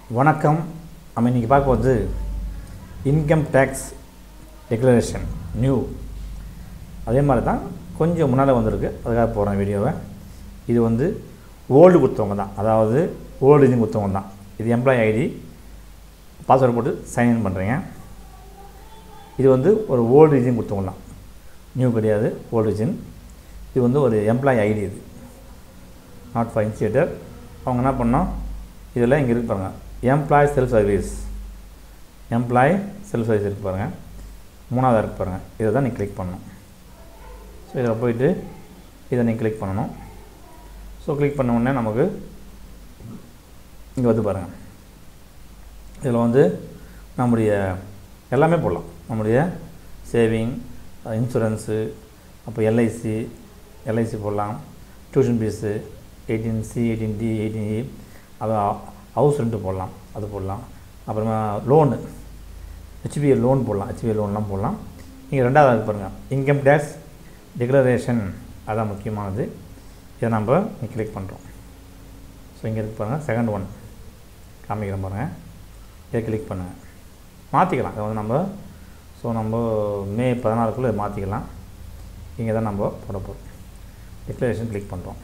வணக்கம் நம்ம இன்றைக்கி பார்க்க வந்து இன்கம் டேக்ஸ் டெக்ளரேஷன் நியூ அதே மாதிரி தான் கொஞ்சம் முன்னால் வந்திருக்கு அதுக்காக போகிறேன் வீடியோவை இது வந்து ஓல்டு கொடுத்தவங்க தான் அதாவது ஓல்டு இது கொடுத்தவங்க தான் இது எம்ப்ளாயி ஐடி பாஸ்வேர்டு போட்டு சைன்இன் பண்ணுறீங்க இது வந்து ஒரு ஓல்டு ரிஜின் கொடுத்தவங்க தான் நியூ கிடையாது ஓல்டு ரிஜின் இது வந்து ஒரு எம்ப்ளாயி ஐடி இது நாட் ஃபார் இன்சியேட்டர் அவங்க என்ன பண்ணோம் இதில் இங்கே இருக்கு பாருங்கள் employee self service employee self service இருக்கு பாருங்கள் மூணாவது இருக்கு பாருங்கள் இதை தான் நீங்கள் கிளிக் பண்ணணும் ஸோ இதில் போயிட்டு இதை நீங்கள் கிளிக் பண்ணணும் ஸோ கிளிக் பண்ண உடனே நமக்கு இங்கே வந்து பாருங்கள் இதில் வந்து நம்முடைய எல்லாமே போடலாம் நம்முடைய சேவிங் இன்சூரன்ஸு அப்போ எல்ஐசி எல்ஐசி போடலாம் tuition fees eighteen C eighteen D eighteen E அது ஹவுஸ் ரெண்ட்டு போடலாம் அது போடலாம் அப்புறமா லோனு ஹெச்பிஎல் லோன் போடலாம் ஹெச்பிஎல் லோன்லாம் போடலாம் இங்கே ரெண்டாவது இருக்கு பாருங்கள் இன்கம் டேக்ஸ் டிக்ளரேஷன் அதான் முக்கியமானது இதை நம்ம இங்கே கிளிக் பண்ணுறோம் ஸோ இங்கே இருக்கு பாருங்கள் செகண்ட் ஒன் காமிக்கிறேன் பாருங்கள் இதை கிளிக் பண்ணுங்கள் மாற்றிக்கலாம் இதை வந்து நம்ம ஸோ நம்ம மே பதினாலுக்குள்ளே மாற்றிக்கலாம் இங்கே தான் நம்ம போட போகிறோம் டிக்ளரேஷன் கிளிக் பண்ணுறோம்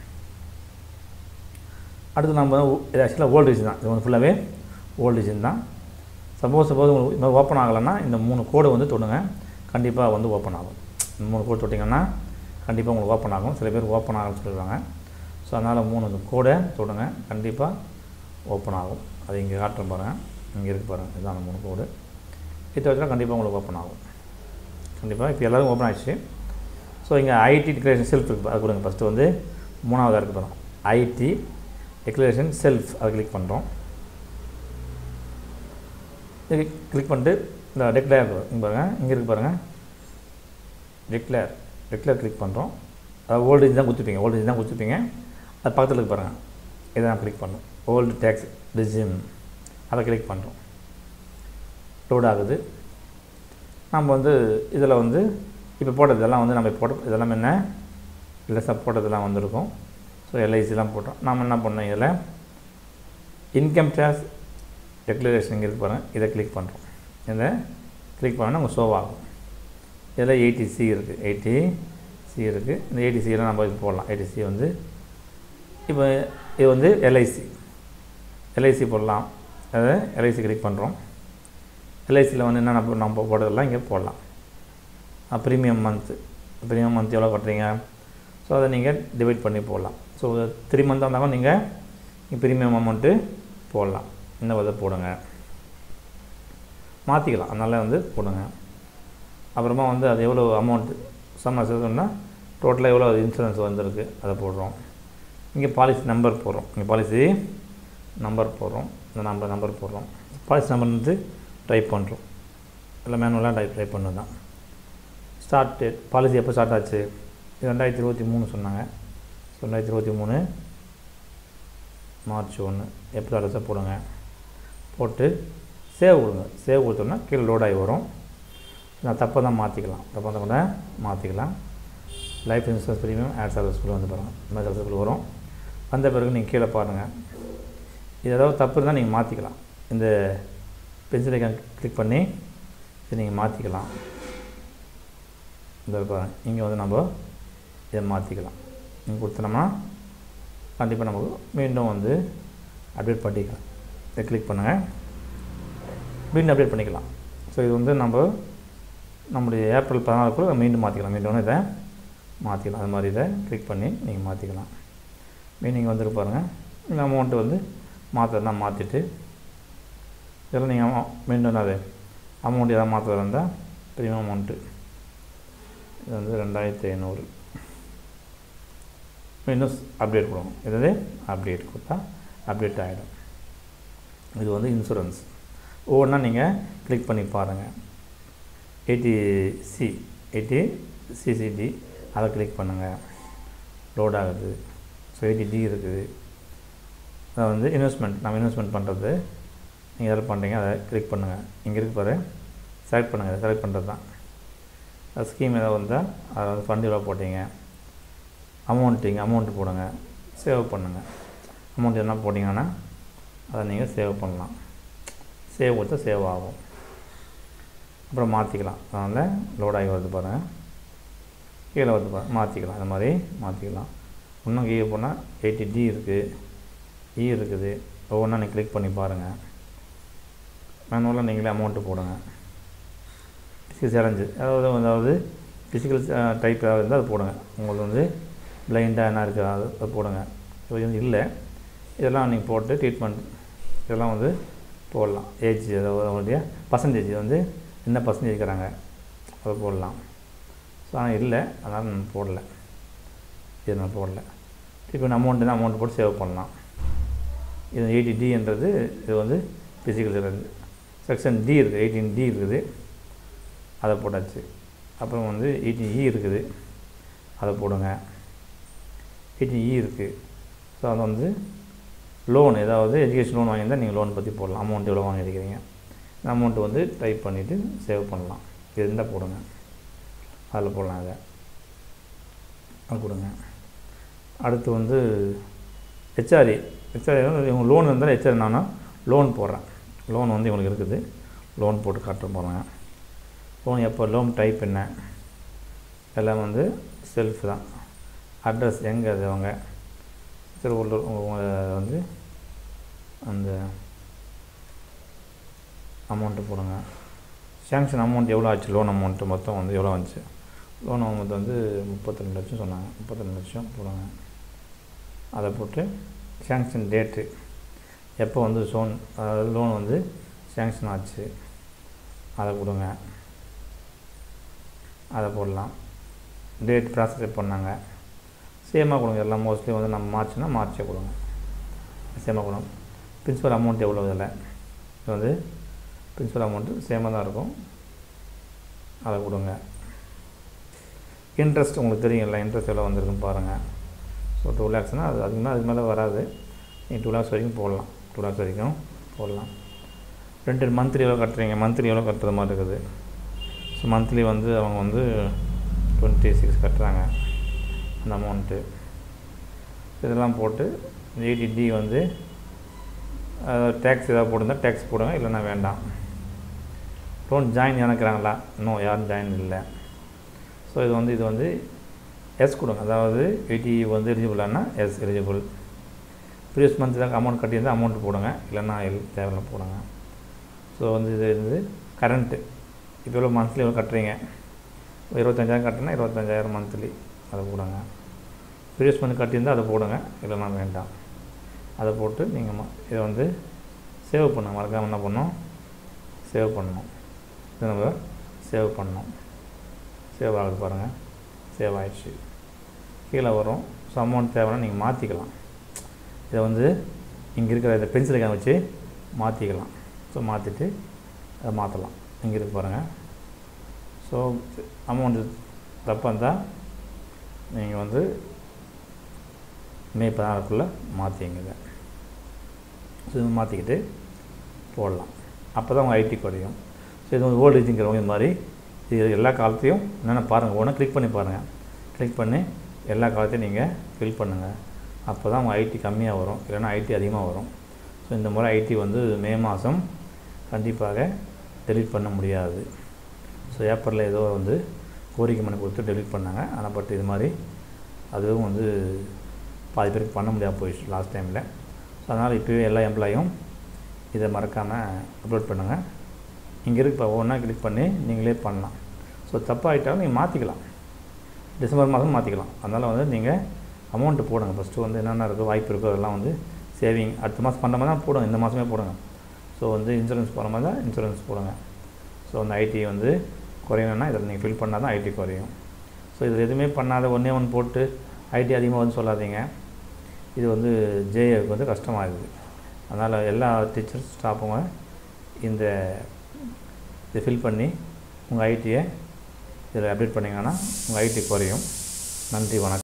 அடுத்து நம்ம இது ஆக்சுவலாக ஓல்டேஜ் தான் இது வந்து ஃபுல்லாகவே ஓல்டேஜ் தான் சப்போஸ் சப்போஸ் உங்களுக்கு இந்த ஓப்பன் ஆகலைன்னா இந்த மூணு கோடு வந்து தொடுங்க கண்டிப்பாக வந்து ஓப்பன் ஆகும் இந்த மூணு கோடு தொட்டிங்கன்னா கண்டிப்பாக உங்களுக்கு ஓப்பன் ஆகும் சில பேர் ஓப்பன் ஆகும்னு சொல்லுவாங்க ஸோ அதனால் மூணு கோடை தொடுங்க கண்டிப்பாக ஓப்பன் ஆகும் அது இங்கே காட்டுறேன் பாருங்கள் இங்கே இருக்குது பாருங்கள் இதுதான் அந்த மூணு கோடு இதை வச்சுனா கண்டிப்பாக உங்களுக்கு ஓப்பன் ஆகும் கண்டிப்பாக இப்போ எல்லோரும் ஓப்பன் ஆகிடுச்சு ஸோ இங்கே ஐடி டிக்ளரேஷன் செல்ஃப் இருக்குது அது கொடுங்க ஃபஸ்ட்டு வந்து மூணாவதாக இருக்குது பாருங்கள் ஐடி டிக்ளரேஷன் செல்ஃப் அதை கிளிக் பண்ணுறோம் இது கிளிக் பண்ணிட்டு இந்த டெக்ளேர் இங்கே பாருங்கள் இங்கே இருக்குது பாருங்கள் டெக்ளேர் டெக்ளேர் கிளிக் பண்ணுறோம் அது ஓல்டேஜ் தான் கொடுத்துப்பீங்க ஓல்டேஜ் தான் கொடுத்துப்பீங்க அது பக்கத்தில் இருக்கு பாருங்கள் இதை நான் கிளிக் பண்ணுறோம் ஓல்டு டேக்ஸ் ரிஜிம் அதை கிளிக் பண்ணுறோம் லோட் ஆகுது நம்ம வந்து இதில் வந்து இப்போ போட்டதெல்லாம் வந்து நம்ம போட்ட இதெல்லாம் என்ன இல்லை சப் போட்டதெல்லாம் வந்திருக்கும் ஸோ எல்ஐசிலாம் போட்டோம் நாம் என்ன பண்ணோம் இதில் இன்கம் டேக்ஸ் டெக்ளரேஷன் இங்கே இருக்கு பாருங்கள் இதை கிளிக் பண்ணுறோம் இதை கிளிக் பண்ணால் உங்கள் ஷோ ஆகும் இதில் எயிட்டி சி இருக்குது எயிட்டி சி இருக்குது இந்த எயிட்டி சியெல்லாம் நம்ம இது போடலாம் எயிட்டி சி வந்து இப்போ இது வந்து எல்ஐசி எல்ஐசி போடலாம் அதை எல்ஐசி கிளிக் பண்ணுறோம் எல்ஐசியில் வந்து என்ன நம்ம நம்ம போடுறதெல்லாம் இங்கே போடலாம் ப்ரீமியம் மந்த்து ப்ரீமியம் மந்த் எவ்வளோ கட்டுறீங்க ஸோ அதை நீங்கள் டிவைட் பண்ணி போடலாம் ஸோ த்ரீ மந்த்தாக இருந்தாலும் நீங்கள் ப்ரீமியம் அமௌண்ட்டு போடலாம் இந்த விதை போடுங்க மாற்றிக்கலாம் அதனால் வந்து போடுங்க அப்புறமா வந்து அது எவ்வளோ அமௌண்ட்டு சம்மர் சொன்னால் டோட்டலாக எவ்வளோ இன்சூரன்ஸ் வந்திருக்கு அதை போடுறோம் இங்கே பாலிசி நம்பர் போடுறோம் இங்கே பாலிசி நம்பர் போடுறோம் இந்த நம்பர் நம்பர் போடுறோம் பாலிசி நம்பர் வந்து டைப் பண்ணுறோம் இல்லை மேனுவலாக டைப் டைப் பண்ணது தான் ஸ்டார்ட் டேட் பாலிசி எப்போ ஸ்டார்ட் ஆச்சு இது ரெண்டாயிரத்தி இருபத்தி மூணு சொன்னாங்க ஸோ ரெண்டாயிரத்தி இருபத்தி மூணு மார்ச் ஒன்று எப்படி அட்ரஸை போடுங்க போட்டு சேவ் கொடுங்க சேவ் கொடுத்தோன்னா கீழே லோட் ஆகி வரும் நான் தப்பாக தான் மாற்றிக்கலாம் தப்பாக தான் கூட மாற்றிக்கலாம் லைஃப் இன்சூரன்ஸ் ப்ரீமியம் ஆட் சர்வீஸ்குள்ளே வந்து பாருங்கள் இந்த மாதிரி சர்வீஸ்குள்ளே வரும் வந்த பிறகு நீங்கள் கீழே பாருங்கள் இது ஏதாவது தப்பு இருந்தால் நீங்கள் மாற்றிக்கலாம் இந்த பென்சில் ஐக்கான் கிளிக் பண்ணி இதை நீங்கள் மாற்றிக்கலாம் இந்த பாருங்க இங்கே வந்து நம்ம இதை மாற்றிக்கலாம் இங்கே கொடுத்தோம்னா கண்டிப்பாக நமக்கு மீண்டும் வந்து அப்டேட் பண்ணிக்கலாம் இதை கிளிக் பண்ணுங்கள் மீண்டும் அப்டேட் பண்ணிக்கலாம் ஸோ இது வந்து நம்ம நம்முடைய ஏப்ரல் பதினாலுக்குள்ளே மீண்டும் மாற்றிக்கலாம் மீண்டும் இதை மாற்றிக்கலாம் அது மாதிரி இதை கிளிக் பண்ணி நீங்கள் மாற்றிக்கலாம் மீனிங் வந்துருக்கு பாருங்கள் இந்த அமௌண்ட்டு வந்து மாற்றுறதுனா மாற்றிட்டு இதெல்லாம் நீங்கள் மீண்டும் என்னது அமௌண்ட் எதாவது மாற்றுறதா இருந்தால் ப்ரீமியம் அமௌண்ட்டு இது வந்து ரெண்டாயிரத்தி ஐநூறு மீண்டும் அப்டேட் கொடுக்கணும் இது அப்டேட் கொடுத்தா அப்டேட் ஆகிடும் இது வந்து இன்சூரன்ஸ் ஒவ்வொன்றா நீங்கள் கிளிக் பண்ணி பாருங்கள் எயிட்டி சி எயிட்டி சிசிடி அதை கிளிக் பண்ணுங்கள் லோட் ஆகுது ஸோ எயிட்டி டி இருக்குது அதை வந்து இன்வெஸ்ட்மெண்ட் நம்ம இன்வெஸ்ட்மெண்ட் பண்ணுறது நீங்கள் எதில் பண்ணுறீங்க அதை கிளிக் பண்ணுங்கள் இங்கே இருக்கு பாரு செலக்ட் பண்ணுங்கள் செலக்ட் பண்ணுறது தான் அது ஸ்கீம் ஏதாவது வந்தால் அதை வந்து ஃபண்ட் எவ்வளோ போட்டீங்க அமௌண்ட் இங்கே அமௌண்ட்டு போடுங்க சேவ் பண்ணுங்கள் அமௌண்ட் எதனா போட்டிங்கன்னா அதை நீங்கள் சேவ் பண்ணலாம் சேவ் கொடுத்தா சேவ் ஆகும் அப்புறம் மாற்றிக்கலாம் அதனால் லோட் ஆகி வருது பாருங்கள் கீழே வருது பாருங்கள் மாற்றிக்கலாம் இந்த மாதிரி மாற்றிக்கலாம் இன்னும் கீழே போனால் எயிட்டி டி இருக்குது இ இருக்குது ஒவ்வொன்றா நீங்கள் கிளிக் பண்ணி பாருங்கள் மேனுவலாக நீங்களே அமௌண்ட்டு போடுங்க ஃபிசிக்கல் சேலஞ்சு அதாவது அதாவது ஃபிசிக்கல் டைப் ஏதாவது இருந்தால் அது போடுங்க உங்களுக்கு வந்து பிளைண்டாக என்ன இருக்குது அது அது போடுங்க இது வந்து இல்லை இதெல்லாம் நீங்கள் போட்டு ட்ரீட்மெண்ட் இதெல்லாம் வந்து போடலாம் ஏஜ் அதாவது அவங்களுடைய பர்சன்டேஜ் வந்து என்ன பர்சன்டேஜ் இருக்கிறாங்க அதை போடலாம் ஸோ ஆனால் இல்லை அதனால் நான் போடல இது நான் போடல இப்போ அமௌண்ட்டு தான் அமௌண்ட் போட்டு சேவ் பண்ணலாம் இது எயிட்டி டின்றது இது வந்து ஃபிசிக்கல் சேலஞ்சு செக்ஷன் டி இருக்குது எயிட்டீன் டி இருக்குது அதை போட்டாச்சு அப்புறம் வந்து எயிட்டீன் இ இருக்குது அதை போடுங்க எயிட்டீன் இ இருக்குது ஸோ அது வந்து லோன் ஏதாவது எஜுகேஷன் லோன் வாங்கியிருந்தால் நீங்கள் லோன் பற்றி போடலாம் அமௌண்ட் எவ்வளோ வாங்கியிருக்கிறீங்க இந்த அமௌண்ட்டு வந்து டைப் பண்ணிவிட்டு சேவ் பண்ணலாம் இது இருந்தால் போடுங்க அதில் போடலாம் அதை அது கொடுங்க அடுத்து வந்து ஹெச்ஆர்இ ஹெச்ஆர்இ இவங்க லோன் இருந்தாலும் ஹெச்ஆர்இ நான் லோன் போடுறேன் லோன் வந்து இவங்களுக்கு இருக்குது லோன் போட்டு காட்ட போகிறேன் லோன் எப்போ லோன் டைப் என்ன எல்லாம் வந்து செல்ஃப் தான் அட்ரஸ் எங்கே அது அவங்க திருவள்ளூர் உங்க வந்து அந்த அமௌண்ட்டு போடுங்க சேங்ஷன் அமௌண்ட் எவ்வளோ ஆச்சு லோன் அமௌண்ட்டு மொத்தம் வந்து எவ்வளோ வந்துச்சு லோன் அமௌண்ட் வந்து முப்பத்திரெண்டு லட்சம் சொன்னாங்க முப்பத்திரெண்டு லட்சம் போடுங்க அதை போட்டு சேங்ஷன் டேட்டு எப்போ வந்து சோன் அதாவது லோன் வந்து சேங்ஷன் ஆச்சு அதை கொடுங்க அதை போடலாம் டேட் ப்ராசஸ் பண்ணாங்க சேமாக கொடுங்க எல்லாம் மோஸ்ட்லி வந்து நம்ம மார்ச்னா மார்ச்சே கொடுங்க சேமாக கொடுங்க பிரின்சிபல் அமௌண்ட் எவ்வளோ இதில் இது வந்து பிரின்சிபல் அமௌண்ட்டு சேமாக தான் இருக்கும் அதை கொடுங்க இன்ட்ரெஸ்ட் உங்களுக்கு தெரியும்ல இன்ட்ரெஸ்ட் எவ்வளோ வந்திருக்குன்னு பாருங்கள் ஸோ டூ லேக்ஸ்னால் அது அதுக்கு மேலே அதுக்கு மேலே வராது நீங்கள் டூ லேக்ஸ் வரைக்கும் போடலாம் டூ லேக்ஸ் வரைக்கும் போடலாம் ரெண்டு மந்த்லி எவ்வளோ கட்டுறீங்க மந்த்லி எவ்வளோ கட்டுறது மாதிரி இருக்குது ஸோ மந்த்லி வந்து அவங்க வந்து டுவெண்ட்டி சிக்ஸ் கட்டுறாங்க அந்த அமௌண்ட்டு இதெல்லாம் போட்டு எயிட்டி டி வந்து டேக்ஸ் ஏதாவது போட்டிருந்தா டேக்ஸ் போடுங்க இல்லைன்னா வேண்டாம் லோன் ஜாயின் இறக்குறாங்களா இன்னும் யாரும் ஜாயின் இல்லை ஸோ இது வந்து இது வந்து எஸ் கொடுங்க அதாவது எயிட்டி வந்து எலிஜிபிளானா எஸ் எலிஜிபிள் ப்ரீவியஸ் மந்த் தான் அமௌண்ட் கட்டியிருந்தால் அமௌண்ட் போடுங்க இல்லைன்னா எல் தேவையில்ல போடுங்க ஸோ வந்து இது வந்து கரண்ட்டு இப்போ எவ்வளோ மந்த்லி எவ்வளோ கட்டுறீங்க இருபத்தஞ்சாயிரம் கட்டினா இருபத்தஞ்சாயிரம் மந்த்லி அதை போடுங்க ப்ரீவியஸ் மந்த் கட்டியிருந்தால் அதை போடுங்க இல்லைன்னா வேண்டாம் அதை போட்டு நீங்கள் இதை வந்து சேவ் பண்ணுங்க மறக்காமல் என்ன பண்ணணும் சேவ் பண்ணணும் இதை நம்ம சேவ் பண்ணணும் சேவ் ஆகுது பாருங்கள் சேவ் ஆயிடுச்சு கீழே வரும் ஸோ அமௌண்ட் தேவைன்னா நீங்கள் மாற்றிக்கலாம் இதை வந்து இங்கே இருக்கிற இந்த பென்சில் கேன் வச்சு மாற்றிக்கலாம் ஸோ மாற்றிட்டு அதை மாற்றலாம் இங்கே இருக்கு பாருங்கள் ஸோ அமௌண்ட்டு தப்பாக இருந்தால் நீங்கள் வந்து மே பதினாறுக்குள்ளே மாற்றிங்க இதை ஸோ இது மாற்றிக்கிட்டு போடலாம் அப்போ தான் உங்கள் ஐடி குறையும் ஸோ இது வந்து ஓல்டு ஏஜுங்கிறவங்க இது மாதிரி இது எல்லா காலத்தையும் என்னென்ன பாருங்கள் ஒன்று கிளிக் பண்ணி பாருங்கள் கிளிக் பண்ணி எல்லா காலத்தையும் நீங்கள் ஃபில் பண்ணுங்கள் அப்போ தான் உங்கள் ஐடி கம்மியாக வரும் இல்லைன்னா ஐடி அதிகமாக வரும் ஸோ இந்த முறை ஐடி வந்து மே மாதம் கண்டிப்பாக டெலிட் பண்ண முடியாது ஸோ ஏப்ரலில் ஏதோ வந்து கோரிக்கை மனு கொடுத்து டெலிட் பண்ணாங்க ஆனால் பட் இது மாதிரி அதுவும் வந்து பாதி பேருக்கு பண்ண முடியாமல் போயிடுச்சு லாஸ்ட் டைமில் ஸோ அதனால் இப்போவே எல்லா எம்ப்ளாயும் இதை மறக்காமல் அப்லோட் பண்ணுங்கள் இங்கே இருக்கு இப்போ ஒவ்வொன்றா கிளிக் பண்ணி நீங்களே பண்ணலாம் ஸோ தப்பாகிட்டாலும் நீங்கள் மாற்றிக்கலாம் டிசம்பர் மாதம் மாற்றிக்கலாம் அதனால் வந்து நீங்கள் அமௌண்ட்டு போடுங்க ஃபஸ்ட்டு வந்து என்னென்ன இருக்கோ வாய்ப்பு இருக்கோ அதெல்லாம் வந்து சேவிங் அடுத்த மாதம் பண்ணுற மாதிரி தான் போடுங்க இந்த மாதமே போடுங்க ஸோ வந்து இன்சூரன்ஸ் போகிற மாதிரி தான் இன்சூரன்ஸ் போடுங்க ஸோ அந்த ஐடி வந்து குறையணும்னா இதில் நீங்கள் ஃபில் பண்ணால் தான் ஐடி குறையும் ஸோ இதில் எதுவுமே பண்ணாத ஒன்றே ஒன்று போட்டு ஐடி அதிகமாக வந்து சொல்லாதீங்க இது வந்து ஜேஏக்கு வந்து கஷ்டமாகுது அதனால் எல்லா டீச்சர்ஸ் ஸ்டாஃபுங்க இந்த இதை ஃபில் பண்ணி உங்கள் ஐடியை இதில் அப்டேட் பண்ணிங்கன்னா உங்கள் ஐடி குறையும் நன்றி வணக்கம்